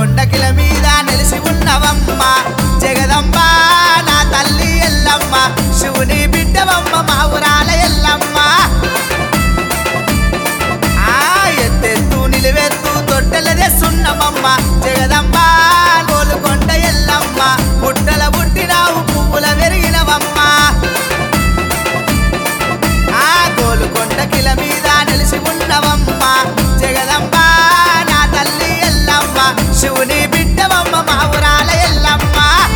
కొండకిల మీద నిలిసి ఉన్నవమ్మ జగదంబ నా తల్లి ఎల్లమ్మ శివుని బిడ్డవమ్మ మా ఊరాల ఎల్లమ్మ ఆ ఎత్తెత్తు నిలువెత్తు తొట్టెలదే సున్నమమ్మ జగదంబ గోలుకొండ ఎల్లమ్మ పుట్టల పుట్టినావు పువ్వుల పెరిగినవమ్మ ఆ గోలుకొండ కిల మీద నిలిసి ఉన్నవమ్మ జగదంబ నా తల్లి ఎల్లమ్మ శివుని బిడ్డవమ్మ మా ఊరాల ఎల్లమ్మ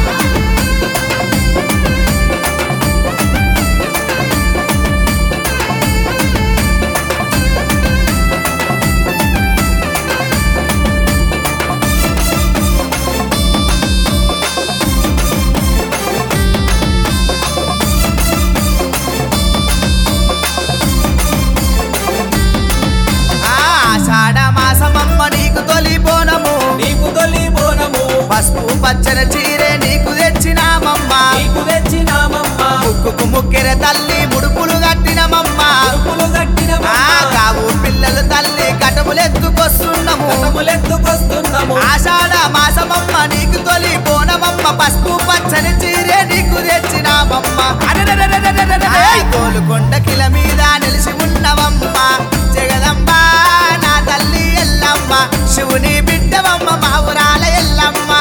ఆ ఆషాఢ మాసమమ్మ నీకు తొలి బోనము నీకు తొలి బోనము పసుపు పచ్చన చీరే నీకు తెచ్చినామమ్మ నీకు తెచ్చినామమ్మ ముక్కుకు ముక్కెర తల్లి ముడుపులు కట్టినమమ్మ అరుపులు కట్టిన ఆ కావు పిల్లలు తల్లి కటములెత్తుకొస్తున్నాము కటములెత్తుకొస్తున్నాము ఆషాఢ మాసమమ్మ నీకు తొలి బోనమమ్మ పసుపు పచ్చని చీరే నీకు తెచ్చినామమ్మ ఆ గోలుకొండ కిల మీద నిలిసి ఉన్నవమ్మ జగదంబ నా తల్లి ఎల్లమ్మ శివుని బిడ్డవమ్మ మా ఊరాల ఎల్లమ్మ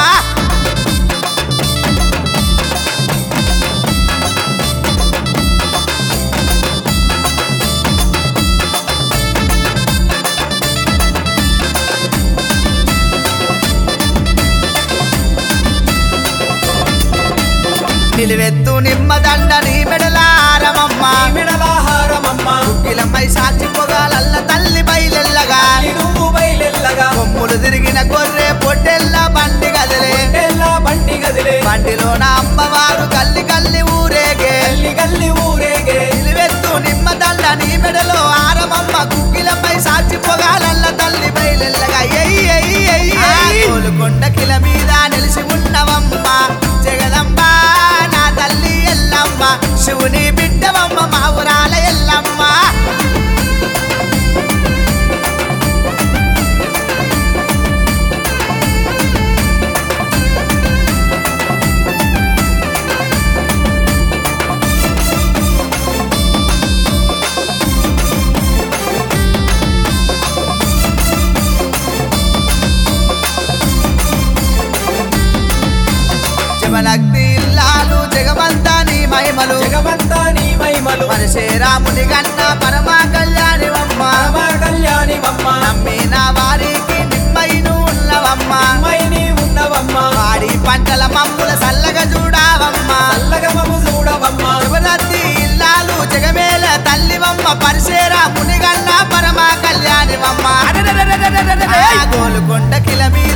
నిలువెత్తు నిమ్మదండ నీ మెడలారమమ్మ మిడలాహారమమ్మ కిలమై సాక్షి పొగాలల్ల తల్లి బయలెల్లగా నువ్వు బయలెల్లగా కొమ్ములు తిరిగిన గొర్రె పొట్టెల్ల బండి గదిలే ఎల్లా బండి గదిలే బండిలోన అమ్మవారు కల్లి కల్లి ఊరేగే గల్లి గల్లి ఊరేగే నిలువెత్తు నిమ్మదండ నీ మెడలో ఆరమమ్మ కుక్కిలపై సాక్షి పొగాలల్ల తల్లి బయలెల్లగా ఎయ్యి ఎయ్యి ఎయ్యి ఎయ్యి. గోలుకొండ కిల మీద నిలిసి ఉన్నవమ్మ జగదంబ నా తల్లి ఎల్లమ్మ శివుని బిడ్డవమ్మ మా ఊరాల ఎల్లమ్మ జమలగ్ని ఇల్లాలు జగమంతా నీ మహిమలు జగమంతా నీ మహిమలు మనిషే రాముని గన్న పరమా కళ్యాణివమ్మ పరమ కళ్యాణివమ్మ నమ్మిన వారికి నిమ్మయిను ఉన్నవమ్మ అమ్మై నీ ఉన్నవమ్మ వాడి పంటల మమ్ముల సల్లగా చూడావమ్మ చల్లగమము చూడవమ్మ శివరాత్రి ఇల్లాలు జగమేల తల్లివమ్మ పరిసేరా మునిగన్న పరమా కళ్యాణివమ్మ ఆ గోలుకొండ కిల మీద